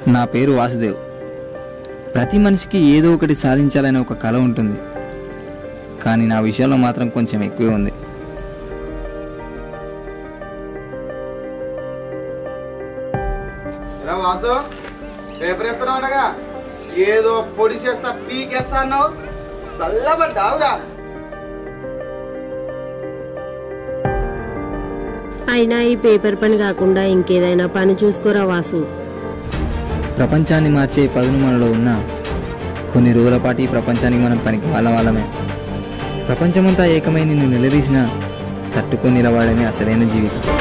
నా పేరు వాసుదేవ్ ప్రతి మనిషికి ఏదో ఒకటి సాధించాలనే ఒక కల ఉంటుంది కానీ నా విషయంలో మాత్రం కొంచెం ఎక్కువే ఉంది రా వాసు పేపర్ ఎత్తున్నావుగా ఏదో పొడి చేస్తా పీకేస్తా అన్నావు చల్లబడ్డావురా అయినా ఈ పేపర్ పని కాకుండా ఇంకేదైనా పని చూసుకోరా వాసు ప్రపంచాన్ని మార్చే పదును మనలో ఉన్న కొన్ని రోజుల పాటు ఈ ప్రపంచానికి మనం పనికి వాళ్ళ వాళ్ళమే ప్రపంచమంతా ఏకమై నిన్ను నిలదీసిన తట్టుకొని నిలబడమే అసలైన జీవితం